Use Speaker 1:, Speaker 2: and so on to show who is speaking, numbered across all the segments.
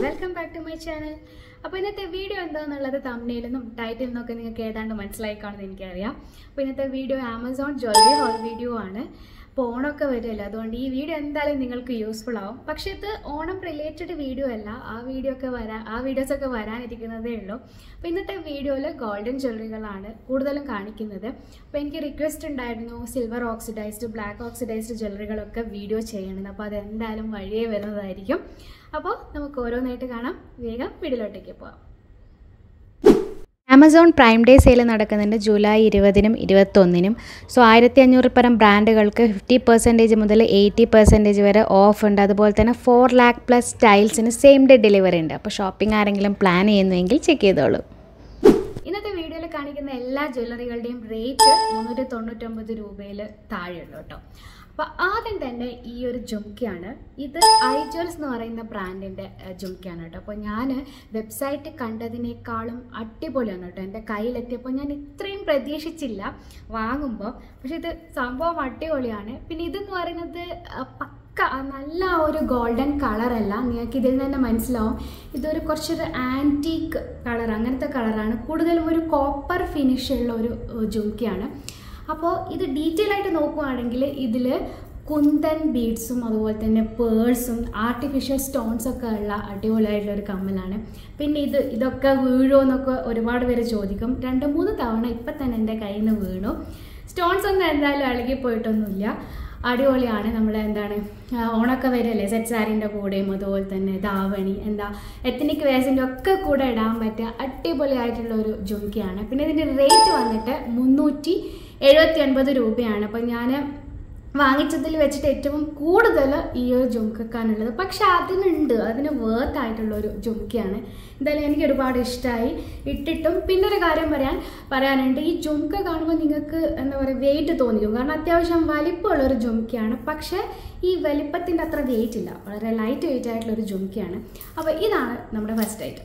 Speaker 1: welcome back to my channel അപ്പോൾ ഇന്നത്തെ video എന്താണെന്നുള്ളത് തമ്മിലിൽ നിന്നും ടൈറ്റിൽ നിന്നൊക്കെ നിങ്ങൾക്ക് ഏതാണ്ട് മനസ്സിലായി കാണുമെന്ന് എനിക്കറിയാം അപ്പോൾ ഇന്നത്തെ video Amazon jewellery haul video ആണ് അപ്പോൾ ഓണമൊക്കെ വരുമല്ലോ അതുകൊണ്ട് ഈ വീഡിയോ എന്തായാലും നിങ്ങൾക്ക് യൂസ്ഫുൾ ആവും പക്ഷേ ഇത് ഓണം റിലേറ്റഡ് വീഡിയോ അല്ല ആ വീഡിയോ ഒക്കെ വരാൻ ആ വീഡിയോസൊക്കെ വരാനിരിക്കുന്നതേ ഉള്ളൂ അപ്പോൾ ഇന്നത്തെ വീഡിയോയിൽ ഗോൾഡൻ ജ്വല്ലറികളാണ് കൂടുതലും കാണിക്കുന്നത് അപ്പോൾ എനിക്ക് റിക്വസ്റ്റ് ഉണ്ടായിരുന്നു സിൽവർ ഓക്സിഡൈസ്ഡ് ബ്ലാക്ക് ഓക്സിഡൈസ്ഡ് ജ്വല്ലറികളൊക്കെ വീഡിയോ ചെയ്യണമെന്ന് അപ്പോൾ അതെന്തായാലും വഴിയേ വരുന്നതായിരിക്കും അപ്പോൾ നമുക്ക് ഓരോന്നായിട്ട് കാണാം വേഗം വീഡിയോയിലോട്ടേക്ക് പോവാം
Speaker 2: ആമസോൺ പ്രൈം ഡേ സെയിൽ നടക്കുന്നുണ്ട് ജൂലൈ ഇരുപതിനും ഇരുപത്തൊന്നിനും സോ ആയിരത്തി അഞ്ഞൂറ് പരം ബ്രാൻഡുകൾക്ക് ഫിഫ്റ്റി പെർസെൻറ്റേജ് മുതൽ എയ്റ്റി പെർസെൻറ്റേജ് വരെ ഓഫ് ഉണ്ട് അതുപോലെ തന്നെ ഫോർ ലാക്ക് പ്ലസ് സ്റ്റൈൽസിന് സെയിം ഡേ ഡെലിവറി ഉണ്ട് അപ്പോൾ ഷോപ്പിംഗ് ആരെങ്കിലും പ്ലാൻ ചെയ്യുന്നുവെങ്കിൽ ചെക്ക് ചെയ്തോളൂ
Speaker 1: ഇന്നത്തെ വീഡിയോയിൽ കാണിക്കുന്ന എല്ലാ ജ്വല്ലറികളുടെയും റേറ്റ് മുന്നൂറ്റി തൊണ്ണൂറ്റൊമ്പത് രൂപയിൽ താഴെയുള്ളൂ കേട്ടോ അപ്പോൾ ആദ്യം തന്നെ ഈ ഒരു ജുംക്കയാണ് ഇത് ഐ ജ്വൽസ് എന്ന് പറയുന്ന ബ്രാൻഡിൻ്റെ ജുംക്കയാണ് കേട്ടോ അപ്പോൾ ഞാൻ വെബ്സൈറ്റ് കണ്ടതിനേക്കാളും അടിപൊളിയാണ് കേട്ടോ എൻ്റെ കയ്യിലെത്തിയപ്പോൾ ഞാൻ ഇത്രയും പ്രതീക്ഷിച്ചില്ല വാങ്ങുമ്പോൾ പക്ഷേ ഇത് സംഭവം അടിപൊളിയാണ് പിന്നെ ഇതെന്ന് പറയുന്നത് അഹ്, പക്ക നല്ല ഒരു ഗോൾഡൻ കളറല്ല നിങ്ങൾക്ക് ഇതിൽ തന്നെ മനസ്സിലാവും ഇതൊരു കുറച്ചൊരു ആൻറ്റീക്ക് കളർ അങ്ങനത്തെ കളറാണ് കൂടുതലും ഒരു കോപ്പർ ഫിനിഷ് ഉള്ള ഒരു ഏഹ്, ജുംക്കയാണ് അപ്പോൾ ഇത് ഡീറ്റെയിൽ ആയിട്ട് നോക്കുവാണെങ്കിൽ ഇതിൽ കുന്തൻ ബീഡ്സും അതുപോലെ തന്നെ പേഴ്സും ആർട്ടിഫിഷ്യൽ സ്റ്റോൺസ് ഒക്കെ ഉള്ള അടിപൊളിയായിട്ടുള്ള ഒരു കമ്മലാണ് പിന്നെ ഇത് ഇതൊക്കെ വീഴോ എന്നൊക്കെ ഒരുപാട് പേര് ചോദിക്കും രണ്ട് മൂന്ന് തവണ ഇപ്പം തന്നെ എൻ്റെ കയ്യിൽ നിന്ന് വീണു സ്റ്റോൺസ് ഒന്നും എന്തായാലും അഴുകി പോയിട്ടൊന്നുമില്ല അടിപൊളിയാണ് നമ്മൾ എന്താണ് ആ, ഓണൊക്കെ വരല്ലേ സെറ്റ് സാരീൻ്റെ കൂടെയും അതുപോലെ തന്നെ ധാവണി എന്താ എത്തനിക് വേസിൻ്റെ ഒക്കെ കൂടെ ഇടാൻ പറ്റിയ അടിപൊളിയായിട്ടുള്ള ഒരു ജുംക്കിയാണ് പിന്നെ ഇതിൻ്റെ റേറ്റ് വന്നിട്ട് മുന്നൂറ്റി എഴുപത്തി ഒൻപത് രൂപയാണ് അപ്പം ഞാൻ വാങ്ങിച്ചതിൽ വെച്ചിട്ട് ഏറ്റവും കൂടുതൽ ഈ ഒരു ജുംക്കക്കാണുള്ളത് പക്ഷെ അതിനുണ്ട് അതിന് വേർത്ത് ആയിട്ടുള്ള ഒരു ജുംക്കയാണ് എന്തായാലും എനിക്ക് ഒരുപാട് ഇഷ്ടമായി ഇട്ടിട്ടും പിന്നെ ഒരു കാര്യം പറയാൻ പറയാനുണ്ട് ഈ ജുംക്ക കാണുമ്പോൾ നിങ്ങൾക്ക് എന്താ പറയുക വെയിറ്റ് തോന്നിക്കും കാരണം അത്യാവശ്യം വലിപ്പമുള്ള ഒരു ജുംക്കയാണ് പക്ഷേ ഈ വലിപ്പത്തിൻ്റെ അത്ര വെയിറ്റ് ഇല്ല വളരെ ലൈറ്റ് വെയിറ്റ് ആയിട്ടുള്ള ഒരു ജുംക്കയാണ് അപ്പോൾ ഇതാണ് നമ്മുടെ ഫസ്റ്റ് ഐറ്റം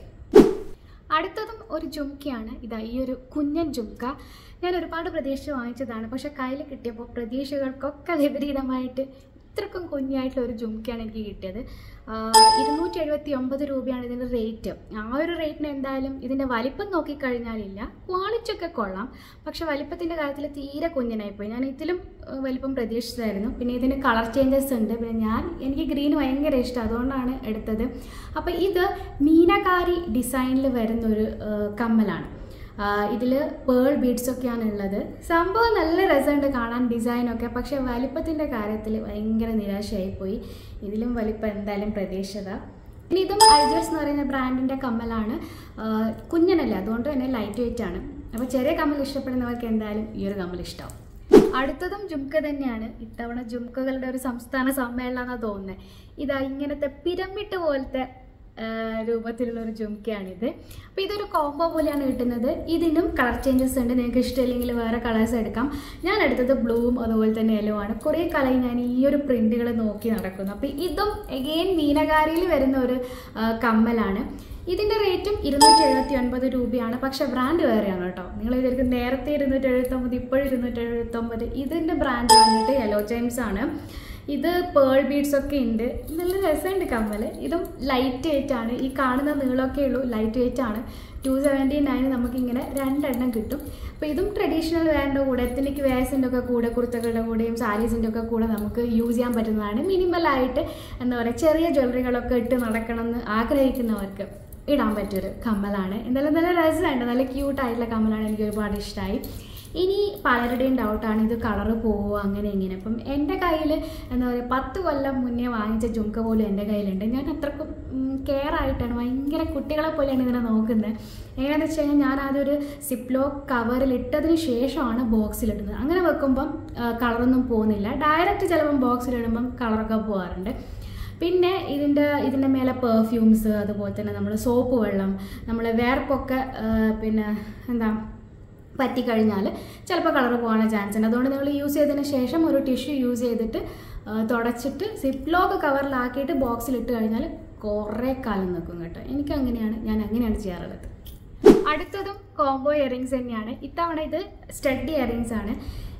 Speaker 1: അടുത്തതും ഒരു ജുംക്കയാണ് ഇതാ ഈ ഒരു കുഞ്ഞൻ ജുംക്ക ഞാൻ ഒരുപാട് പ്രതീക്ഷിച്ച് വാങ്ങിച്ചതാണ് പക്ഷെ കയ്യിൽ കിട്ടിയപ്പോൾ പ്രതീക്ഷകൾക്കൊക്കെ വിപരീതമായിട്ട് ഇത്രക്കും കുഞ്ഞായിട്ടുള്ള ഒരു ജുംക്കയാണ് എനിക്ക് കിട്ടിയത് ഇരുന്നൂറ്റി എഴുപത്തി ഒമ്പത് രൂപയാണ് ഇതിൻ്റെ റേറ്റ് ആ ഒരു റേറ്റിന് എന്തായാലും ഇതിൻ്റെ വലിപ്പം നോക്കിക്കഴിഞ്ഞാലില്ല ക്വാളിറ്റി ഒക്കെ കൊള്ളാം പക്ഷെ വലിപ്പത്തിൻ്റെ കാര്യത്തിൽ തീരെ കുഞ്ഞനായിപ്പോയി ഞാൻ ഇതിലും ആ, വലിപ്പം പ്രതീക്ഷിച്ചതായിരുന്നു പിന്നെ ഇതിന് കളർ ചേഞ്ചസ് ഉണ്ട് പിന്നെ ഞാൻ എനിക്ക് ഗ്രീൻ ഭയങ്കര ഇഷ്ടം അതുകൊണ്ടാണ് എടുത്തത് അപ്പോൾ ഇത് മീനകാരി ഡിസൈനിൽ വരുന്നൊരു ആ, കമ്മലാണ് ഇതിൽ പേൾ ബീഡ്സ് ഒക്കെയാണ് ഉള്ളത് സംഭവം നല്ല രസമുണ്ട് കാണാൻ ഡിസൈനൊക്കെ പക്ഷേ വലിപ്പത്തിൻ്റെ കാര്യത്തിൽ ഭയങ്കര നിരാശയായിപ്പോയി ഇതിലും വലിപ്പം എന്തായാലും പ്രതീക്ഷിത പിന്നെ ഇതും ഐജേഴ്സ് എന്ന് പറയുന്ന ബ്രാൻഡിൻ്റെ കമ്മലാണ് ആ, കുഞ്ഞനല്ല അതുകൊണ്ട് തന്നെ ലൈറ്റ് വെയിറ്റ് ആണ് അപ്പോൾ ചെറിയ കമ്മൽ ഇഷ്ടപ്പെടുന്നവർക്ക് എന്തായാലും ഈ ഒരു കമ്മൽ ഇഷ്ടമാവും അടുത്തതും ജുംക്ക തന്നെയാണ് ഇത്തവണ ജുംക്കകളുടെ ഒരു സംസ്ഥാന സമ്മേളനമാണ് തോന്നുന്നത് ഇതാ ഇങ്ങനത്തെ പിരമിഡ് പോലത്തെ ആ, രൂപത്തിലുള്ള ഒരു ജുംക്കയാണിത് അപ്പോൾ ഇതൊരു കോംബോ പോലെയാണ് കിട്ടുന്നത് ഇതിനും കളർ ചേഞ്ചസ് ഉണ്ട് നിങ്ങൾക്ക് ഇഷ്ടമില്ലെങ്കിൽ വേറെ കളേഴ്സ് എടുക്കാം ഞാൻ എടുത്തത് ബ്ലൂവും അതുപോലെ തന്നെ യെല്ലോ ആണ് കുറേ കളയും ഞാൻ ഈ ഒരു പ്രിന്റുകൾ നോക്കി നടക്കുന്നു അപ്പോൾ ഇതും എഗെയിൻ മീനകാരിയിൽ വരുന്ന ഒരു ആ, കമ്മലാണ് ഇതിൻ്റെ റേറ്റും ഇരുന്നൂറ്റി എഴുപത്തി ഒൻപത് രൂപയാണ് പക്ഷെ ബ്രാൻഡ് വേറെയാണ് കേട്ടോ നിങ്ങൾ വിചാരിക്കും നേരത്തെ ഇരുന്നൂറ്റി എഴുപത്തൊമ്പത് ഇപ്പോഴും ഇരുന്നൂറ്റി എഴുപത്തൊമ്പത് ഇതിൻ്റെ ബ്രാൻഡ് വന്നിട്ട് യെല്ലോ ജെയിംസ് ആണ് ഇത് പേൾ ബീഡ്സ് ഒക്കെ ഉണ്ട് നല്ല രസമുണ്ട് കമ്മൽ ഇതും ലൈറ്റ് വെയിറ്റ് ആണ് ഈ കാണുന്ന നീളമൊക്കെ ഉള്ളൂ ലൈറ്റ് വെയിറ്റ് ആണ് ടു സെവൻറ്റി നയൻ നമുക്കിങ്ങനെ രണ്ടെണ്ണം കിട്ടും അപ്പോൾ ഇതും ട്രഡീഷണൽ വെയറിൻ്റെ കൂടെ എത്തനിക്ക് വേഴ്സിൻ്റെ ഒക്കെ കൂടെ കുർത്തകളുടെ കൂടെയും സാരീസിൻ്റെ ഒക്കെ കൂടെ നമുക്ക് യൂസ് ചെയ്യാൻ പറ്റുന്നതാണ് മിനിമലായിട്ട് എന്താ പറയുക ചെറിയ ജ്വല്ലറികളൊക്കെ ഇട്ട് നടക്കണം എന്ന് ആഗ്രഹിക്കുന്നവർക്ക് ഇടാൻ പറ്റിയൊരു കമ്മലാണ് എന്തായാലും നല്ല രസമുണ്ട് നല്ല ക്യൂട്ടായിട്ടുള്ള കമ്മലാണ് എനിക്ക് ഒരുപാട് ഇഷ്ടമായി ഇനി പലരുടെയും ഡൗട്ടാണ് ഇത് കളറ് പോവുക അങ്ങനെ ഇങ്ങനെ അപ്പം എൻ്റെ കയ്യിൽ എന്താ പറയുക പത്ത് കൊല്ലം മുന്നേ വാങ്ങിച്ച ജുംക്ക പോലും എൻ്റെ കയ്യിലുണ്ട് ഞാൻ അത്രക്കും കെയർ ആയിട്ടാണ് ഭയങ്കര കുട്ടികളെ പോലെയാണ് ഇതിനെ നോക്കുന്നത് എങ്ങനെയാണെന്ന് വെച്ച് കഴിഞ്ഞാൽ ഞാൻ അതൊരു സിപ്ലോ കവറിൽ ഇട്ടതിന് ശേഷമാണ് ബോക്സിലിടുന്നത് അങ്ങനെ വെക്കുമ്പം കളറൊന്നും പോകുന്നില്ല ഡയറക്റ്റ് ചിലപ്പം ബോക്സിലിടുമ്പം കളറൊക്കെ പോകാറുണ്ട് പിന്നെ ഇതിൻ്റെ ഇതിൻ്റെ മേലെ പെർഫ്യൂംസ് അതുപോലെ തന്നെ നമ്മൾ സോപ്പ് വെള്ളം നമ്മൾ വേർപ്പൊക്കെ ആ, പിന്നെ എന്താ പറ്റിക്കഴിഞ്ഞാൽ ചിലപ്പോൾ കളർ പോകാനുള്ള ചാൻസ് ഉണ്ട് അതുകൊണ്ട് നിങ്ങൾ യൂസ് ചെയ്തതിന് ശേഷം ഒരു ടിഷ്യൂ യൂസ് ചെയ്തിട്ട് ആ, തുടച്ചിട്ട് സിപ്പ് ലോക്ക് കവറിലാക്കിയിട്ട് ബോക്സിൽ ഇട്ട് കഴിഞ്ഞാൽ കുറേ കാലം നിൽക്കും കേട്ടോ എനിക്ക് അങ്ങനെയാണ് ഞാൻ അങ്ങനെയാണ് ചെയ്യാറുള്ളത് അടുത്തതും കോംബോ ഇയറിങ്സ് തന്നെയാണ് ഇത്തവണ ഇത് സ്റ്റഡി ഇയറിങ്സ് ആണ്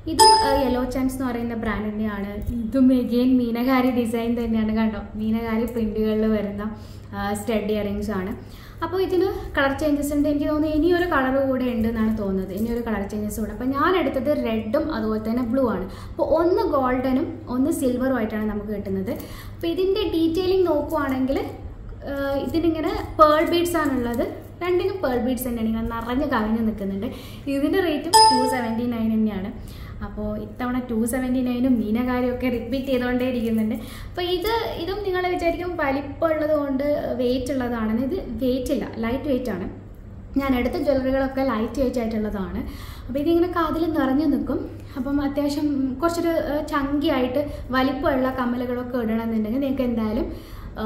Speaker 1: ഇതും യെല്ലോ ചാൻസ് എന്ന് പറയുന്ന ബ്രാൻഡ് തന്നെയാണ് ഇതും എഗെയിൻ മീനകാരി ഡിസൈൻ തന്നെയാണ് കണ്ടോ മീനകാരി പ്രിന്റുകളിൽ വരുന്ന സ്റ്റഡ് ഇയറിങ്സ് ആണ് അപ്പോൾ ഇതിന് കളർ ചേഞ്ചസ് ഉണ്ട് എനിക്ക് തോന്നുന്നു ഇനിയൊരു കളർ കൂടെ ഉണ്ട് എന്നാണ് തോന്നുന്നത് ഇനിയൊരു കളർ ചേഞ്ചസ് കൂടെ അപ്പോൾ ഞാൻ എടുത്തത് റെഡും അതുപോലെ തന്നെ ബ്ലൂ ആണ് അപ്പോൾ ഒന്ന് ഗോൾഡനും ഒന്ന് സിൽവറും ആയിട്ടാണ് നമുക്ക് കിട്ടുന്നത് അപ്പോൾ ഇതിൻ്റെ ഡീറ്റെയിലിംഗ് നോക്കുവാണെങ്കിൽ ആഹ് ഇതിനിങ്ങനെ പേൾ ബീഡ്സ് ആണുള്ളത് രണ്ടിനും പേൾ ബീഡ്സ് തന്നെയാണ് ഇങ്ങനെ നിറഞ്ഞ് കവിഞ്ഞ് നിൽക്കുന്നുണ്ട് ഇതിൻ്റെ റേറ്റും ടു സെവൻറ്റി നയൻ തന്നെയാണ് അപ്പോൾ ഇത്തവണ ടു സെവൻറ്റി നയനും മീനകാരിയൊക്കെ റിപ്പീറ്റ് ചെയ്തുകൊണ്ടേ ഇരിക്കുന്നുണ്ട് അപ്പോൾ ഇത് ഇതും നിങ്ങൾ വിചാരിക്കും വലിപ്പമുള്ളത് കൊണ്ട് വെയിറ്റ് ഉള്ളതാണെന്ന് ഇത് വെയിറ്റ് ഇല്ല ലൈറ്റ് വെയിറ്റ് ആണ് ഞാൻ എടുത്ത ജ്വല്ലറികളൊക്കെ ലൈറ്റ് വെയിറ്റ് ആയിട്ടുള്ളതാണ് അപ്പോൾ ഇതിങ്ങനെ കാതിൽ നിറഞ്ഞു നിൽക്കും അപ്പം അത്യാവശ്യം കുറച്ചൊരു ചങ്കി ആയിട്ട് വലിപ്പമുള്ള കമ്മലുകളൊക്കെ ഇടണമെന്നുണ്ടെങ്കിൽ നിങ്ങൾക്ക് എന്തായാലും ആ,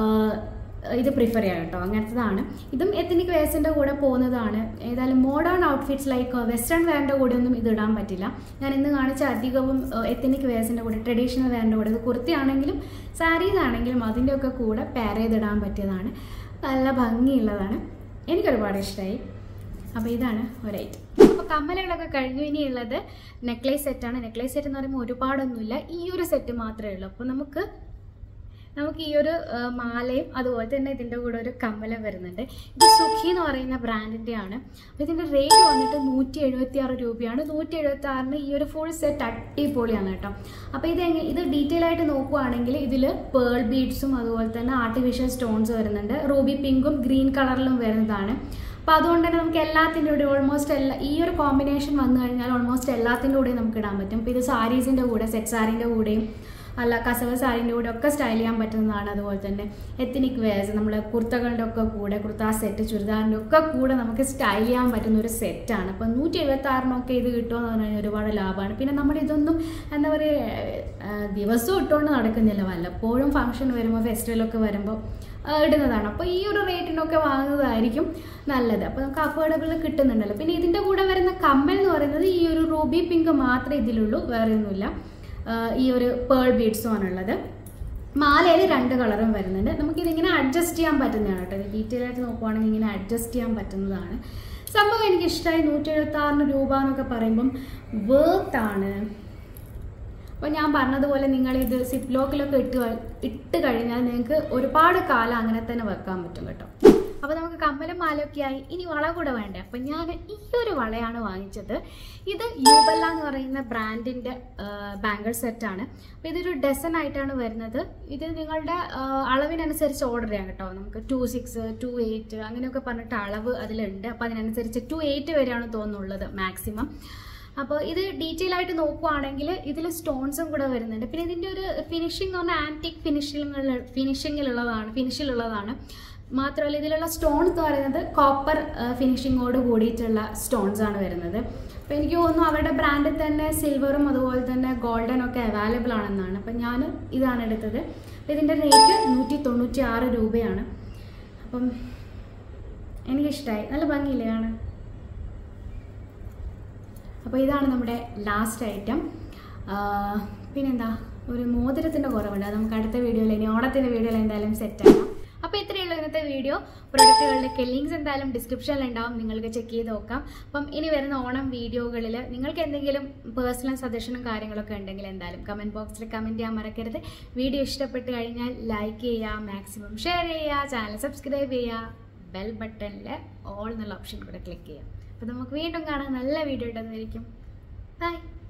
Speaker 1: ഇത് പ്രിഫർ ചെയ്യാം കേട്ടോ അങ്ങനത്തതാണ് ഇതും എത്തനിക് വേസിൻ്റെ കൂടെ പോകുന്നതാണ് ഏതായാലും മോഡേൺ ഔട്ട്ഫിറ്റ്സ് ലൈക്ക് വെസ്റ്റേൺ വെയറിൻ്റെ കൂടെ ഒന്നും ഇത് ഇടാൻ പറ്റില്ല ഞാൻ ഇന്ന് കാണിച്ച അധികവും എത്തനിക് വേസിൻ്റെ കൂടെ ട്രഡീഷണൽ വെയറിൻ്റെ കൂടെ ഇത് കുർത്തിയാണെങ്കിലും സാരീസ് ആണെങ്കിലും അതിൻ്റെയൊക്കെ കൂടെ പെയർ ചെയ്തിടാൻ പറ്റിയതാണ് നല്ല ഭംഗിയുള്ളതാണ് എനിക്കൊരുപാട് ഇഷ്ടമായി അപ്പോൾ ഇതാണ് ഒരു ഐറ്റം അപ്പോൾ കമ്മലുകളൊക്കെ കഴിഞ്ഞു ഇനിയുള്ളത് നെക്ലേസ് സെറ്റാണ് നെക്ലേസ് സെറ്റ് എന്ന് പറയുമ്പോൾ ഒരുപാടൊന്നുമില്ല ഈ ഒരു സെറ്റ് മാത്രമേ ഉള്ളൂ അപ്പോൾ നമുക്ക് നമുക്ക് ഈ ഒരു ആ, മാലയും അതുപോലെ തന്നെ ഇതിൻ്റെ കൂടെ ഒരു കമ്മലും വരുന്നുണ്ട് ഇത് സുഖി എന്ന് പറയുന്ന ബ്രാൻഡിൻ്റെ ആണ് അപ്പോൾ ഇതിൻ്റെ റേറ്റ് വന്നിട്ട് നൂറ്റി എഴുപത്തി ആറ് രൂപയാണ് നൂറ്റി എഴുപത്തി ആറിന് ഈ ഒരു ഫുൾ സെറ്റ് അടിപൊളിയാണ് കേട്ടോ അപ്പോൾ ഇത് എങ്ങനെ ഇത് ഡീറ്റെയിൽ ആയിട്ട് നോക്കുവാണെങ്കിൽ ഇതിൽ പേൾ ബീഡ്സും അതുപോലെ തന്നെ ആർട്ടിഫിഷ്യൽ സ്റ്റോൺസ് വരുന്നുണ്ട് റൂബി പിങ്കും ഗ്രീൻ കളറിലും വരുന്നതാണ് അപ്പോൾ അതുകൊണ്ട് തന്നെ നമുക്ക് എല്ലാത്തിൻ്റെ കൂടെ ഓൾമോസ്റ്റ് എല്ലാ ഈ ഒരു കോമ്പിനേഷൻ വന്നു കഴിഞ്ഞാൽ ഓൾമോസ്റ്റ് എല്ലാത്തിൻ്റെ കൂടെയും നമുക്ക് ഇടാൻ പറ്റും ഇപ്പോൾ ഇത് സാരീസിൻ്റെ കൂടെ സെറ്റ് സാരീൻ്റെ കൂടെയും അല്ല കസവ് സാരീൻ്റെ കൂടെ ഒക്കെ സ്റ്റൈൽ ചെയ്യാൻ പറ്റുന്നതാണ് അതുപോലെ തന്നെ എത്തനിക് വെയർസ് നമ്മൾ കുർത്തകളുടെ ഒക്കെ കൂടെ കുർത്ത സെറ്റ് ചുരിദാറിൻ്റെ ഒക്കെ കൂടെ നമുക്ക് സ്റ്റൈൽ ചെയ്യാൻ പറ്റുന്ന ഒരു സെറ്റാണ് അപ്പോൾ നൂറ്റി എഴുപത്തി ആറിനൊക്കെ ഇത് കിട്ടുമെന്ന് പറഞ്ഞു കഴിഞ്ഞാൽ ഒരുപാട് ലാഭമാണ് പിന്നെ നമ്മൾ ഇതൊന്നും എന്താ പറയുക ദിവസവും ഇട്ടുകൊണ്ട് നടക്കുന്നില്ല വല്ലപ്പോഴും ഫംഗ്ഷൻ വരുമ്പോൾ ഫെസ്റ്റിവലൊക്കെ വരുമ്പോൾ ആ, ഇടുന്നതാണ് അപ്പോൾ ഈ ഒരു റേറ്റിനൊക്കെ വാങ്ങുന്നതായിരിക്കും നല്ലത് അപ്പോൾ നമുക്ക് അഫോർഡബിൾ കിട്ടുന്നുണ്ടല്ലോ പിന്നെ ഇതിൻ്റെ കൂടെ വരുന്ന കമ്മൽ എന്ന് പറയുന്നത് ഈ ഒരു റൂബി പിങ്ക് മാത്രമേ ഇതിലുള്ളൂ വേറെ ഒന്നുമില്ല ആ, ഈ ഒരു പേൾ ബീഡ്സും ആണുള്ളത് മാലയിൽ രണ്ട് കളറും വരുന്നുണ്ട് നമുക്കിതിങ്ങനെ അഡ്ജസ്റ്റ് ചെയ്യാൻ പറ്റുന്നതാണ് കേട്ടോ ഇത് ഡീറ്റെയിൽ ആയിട്ട് നോക്കുവാണെങ്കിൽ ഇങ്ങനെ അഡ്ജസ്റ്റ് ചെയ്യാൻ പറ്റുന്നതാണ് സംഭവം എനിക്ക് ഇഷ്ടമായി നൂറ്റി എഴുപത്തി ആറിന് രൂപ എന്നൊക്കെ പറയുമ്പം വേർത്താണ് അപ്പോൾ ഞാൻ പറഞ്ഞതുപോലെ നിങ്ങൾ ഇത് സിപ്പ് ലോക്കിലൊക്കെ ഇട്ട് കഴി- ഇട്ട് കഴിഞ്ഞാൽ നിങ്ങൾക്ക് ഒരുപാട് കാലം അങ്ങനെ തന്നെ വെക്കാൻ പറ്റും കേട്ടോ അപ്പോൾ നമുക്ക് കമ്മലും മാലയൊക്കെ ആയി ഇനി വള കൂടെ വേണ്ടേ അപ്പം ഞാൻ ഈ ഒരു വളയാണ് വാങ്ങിച്ചത് ഇത് യൂബല്ല എന്ന് പറയുന്ന ബ്രാൻഡിൻ്റെ ബാംഗിൾ സെറ്റാണ് അപ്പോൾ ഇതൊരു ഡസൻ ആയിട്ടാണ് വരുന്നത് ഇത് നിങ്ങളുടെ ആ, അളവിനനുസരിച്ച് ഓർഡർ ചെയ്യാം കേട്ടോ നമുക്ക് ടു സിക്സ് ടു എയ്റ്റ് അങ്ങനെയൊക്കെ പറഞ്ഞിട്ട് അളവ് അതിലുണ്ട് അപ്പോൾ അതിനനുസരിച്ച് ടു എയ്റ്റ് വരെയാണ് തോന്നുന്നുള്ളത് മാക്സിമം അപ്പോൾ ഇത് ഡീറ്റെയിൽ ആയിട്ട് നോക്കുവാണെങ്കിൽ ഇതിൽ സ്റ്റോൺസും കൂടെ വരുന്നുണ്ട് പിന്നെ ഇതിൻ്റെ ഒരു ഫിനിഷിംഗ് എന്ന് പറഞ്ഞാൽ ആൻറ്റിക് ഫിനിഷിംഗ് ഫിനിഷിങ്ങിലുള്ളതാണ് ഫിനിഷിലുള്ളതാണ് മാത്രമല്ല ഇതിലുള്ള സ്റ്റോൺസ് എന്ന് പറയുന്നത് കോപ്പർ ഫിനിഷിങ്ങോട് കൂടിയിട്ടുള്ള സ്റ്റോൺസ് ആണ് വരുന്നത് അപ്പോൾ എനിക്ക് തോന്നുന്നു അവരുടെ ബ്രാൻഡിൽ തന്നെ സിൽവറും അതുപോലെ തന്നെ ഗോൾഡനും ഒക്കെ അവൈലബിൾ ആണെന്നാണ് അപ്പം ഞാൻ ഇതാണ് എടുത്തത് അപ്പോൾ ഇതിൻ്റെ റേറ്റ് നൂറ്റി തൊണ്ണൂറ്റി ആറ് രൂപയാണ് അപ്പം എനിക്കിഷ്ടമായി നല്ല ഭംഗിയില്ലേ കാണാൻ അപ്പോൾ ഇതാണ് നമ്മുടെ ലാസ്റ്റ് ഐറ്റം പിന്നെന്താ ഒരു മോതിരത്തിൻ്റെ കുറവുണ്ട് അത് നമുക്ക് അടുത്ത വീഡിയോയിൽ ഇനി ഓണത്തിൻ്റെ വീഡിയോയിൽ എന്തായാലും സെറ്റ് ആക്കാം അപ്പോൾ ഇത്രയുള്ള ഇന്നത്തെ വീഡിയോ പ്രൊഡക്റ്റുകളുടെ ലിങ്ക്സ് എന്തായാലും ഡിസ്ക്രിപ്ഷനിൽ ഉണ്ടാവും നിങ്ങൾക്ക് ചെക്ക് ചെയ്ത് നോക്കാം അപ്പം ഇനി വരുന്ന ഓണം വീഡിയോകളിൽ നിങ്ങൾക്ക് എന്തെങ്കിലും പേഴ്സണൽ സജഷനും കാര്യങ്ങളൊക്കെ ഉണ്ടെങ്കിൽ എന്തായാലും കമൻറ്റ് ബോക്സിൽ കമൻറ്റ് ചെയ്യാൻ മറക്കരുത് വീഡിയോ ഇഷ്ടപ്പെട്ട് കഴിഞ്ഞാൽ ലൈക്ക് ചെയ്യുക മാക്സിമം ഷെയർ ചെയ്യുക ചാനൽ സബ്സ്ക്രൈബ് ചെയ്യുക ബെൽ ബട്ടണിൽ ഓൾ എന്നുള്ള ഓപ്ഷൻ കൂടെ ക്ലിക്ക് ചെയ്യാം അപ്പോൾ നമുക്ക് വീണ്ടും കാണാൻ നല്ല വീഡിയോ ഇട്ടുന്നതായിരിക്കും ബൈ